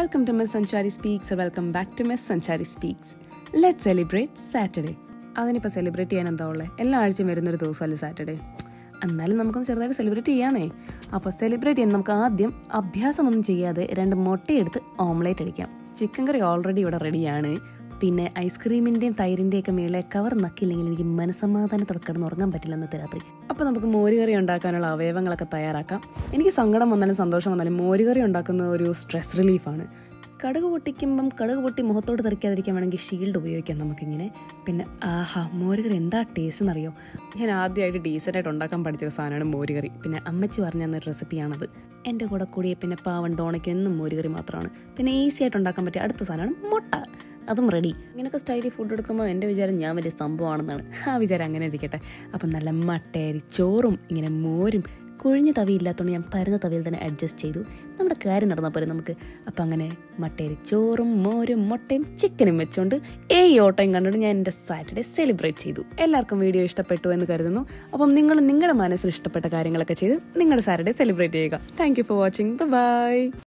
welcome to miss Sanchari speaks welcome back to miss Sanchari speaks let celebrate Saturday അതിനിപ്പോൾ celebrate ചെയ്യാൻ എന്താ ഉള്ളത് എല്ലാ ആഴ്ചയും വരുന്നൊരു ദിവസമല്ലേ സാറ്റർഡേ എന്നാലും നമുക്കൊന്ന് ചെറുതായിട്ട് സെലിബ്രേറ്റ് ചെയ്യാന്നേ അപ്പോൾ സെലിബ്രേറ്റ് ചെയ്യാൻ നമുക്ക് ആദ്യം അഭ്യാസമൊന്നും ചെയ്യാതെ രണ്ട് മുട്ടയെടുത്ത് ഓംലേറ്റ് അടിക്കാം ചിക്കൻ കറി ഓൾറെഡി ഇവിടെ റെഡിയാണ് പിന്നെ ഐസ്ക്രീമിൻ്റെയും തൈരിൻ്റെയും ഒക്കെ മേലെ കവർ നക്കില്ലെങ്കിൽ എനിക്ക് മനസമാധാനത്തോടെ കിടന്ന് ഉറങ്ങാൻ പറ്റില്ല ഇന്നത്തെ രാത്രി അപ്പോൾ നമുക്ക് മോരുകറി ഉണ്ടാക്കാനുള്ള അവയവങ്ങളൊക്കെ തയ്യാറാക്കാം എനിക്ക് സങ്കടം വന്നാലും സന്തോഷം വന്നാലും മോരുകറി ഉണ്ടാക്കുന്ന ഒരു സ്ട്രെസ് റിലീഫാണ് കടുക് പൊട്ടിക്കുമ്പം കടുക് പൊട്ടി മുഖത്തോട്ട് തെറിക്കാതിരിക്കാൻ വേണമെങ്കിൽ ഷീൽഡ് ഉപയോഗിക്കാം നമുക്കിങ്ങനെ പിന്നെ ആഹാ മോരുകറി എന്താ ടേസ്റ്റ് എന്നറിയോ ഞാൻ ആദ്യമായിട്ട് ഡീസൻ്റായിട്ട് ഉണ്ടാക്കാൻ പഠിച്ച ഒരു സാധനമാണ് മോരുകറി പിന്നെ അമ്മച്ചി പറഞ്ഞ തന്നൊരു റെസിപ്പിയാണത് എൻ്റെ കൂടെ കൂടിയ പിന്നെ പാവൻ ഡോണയ്ക്ക് എന്നും മോരുകറി മാത്രമാണ് പിന്നെ ഈസി ആയിട്ട് ഉണ്ടാക്കാൻ പറ്റിയ അടുത്ത സാധനമാണ് മുട്ട അതും റെഡി ഇങ്ങനെയൊക്കെ സ്റ്റൈലിൽ ഫുഡ് എടുക്കുമ്പോൾ എൻ്റെ വിചാരം ഞാൻ വലിയ സംഭവമാണെന്നാണ് ആ വിചാരം അങ്ങനെ ഇരിക്കട്ടെ അപ്പം നല്ല മട്ടയരി ചോറും ഇങ്ങനെ മോരും കുഴിഞ്ഞ തവി ഇല്ലാത്തതുകൊണ്ട് ഞാൻ പരന്ന തവിയിൽ തന്നെ അഡ്ജസ്റ്റ് ചെയ്തു നമ്മുടെ കാര്യം നടന്നാൽ പോരെ നമുക്ക് അപ്പം അങ്ങനെ മട്ടയരി ചോറും മോരും മുട്ടയും ചിക്കനും വെച്ചുകൊണ്ട് ഏയ് ഓട്ടയും കണ്ടിട്ട് ഞാൻ എൻ്റെ സാറ്റർഡേ സെലിബ്രേറ്റ് ചെയ്തു എല്ലാവർക്കും വീഡിയോ ഇഷ്ടപ്പെട്ടു എന്ന് കരുതുന്നു അപ്പം നിങ്ങൾ നിങ്ങളുടെ മനസ്സിൽ ഇഷ്ടപ്പെട്ട കാര്യങ്ങളൊക്കെ ചെയ്ത് നിങ്ങളുടെ സാറ്റർഡേ സെലിബ്രേറ്റ് ചെയ്യുക thank you for watching by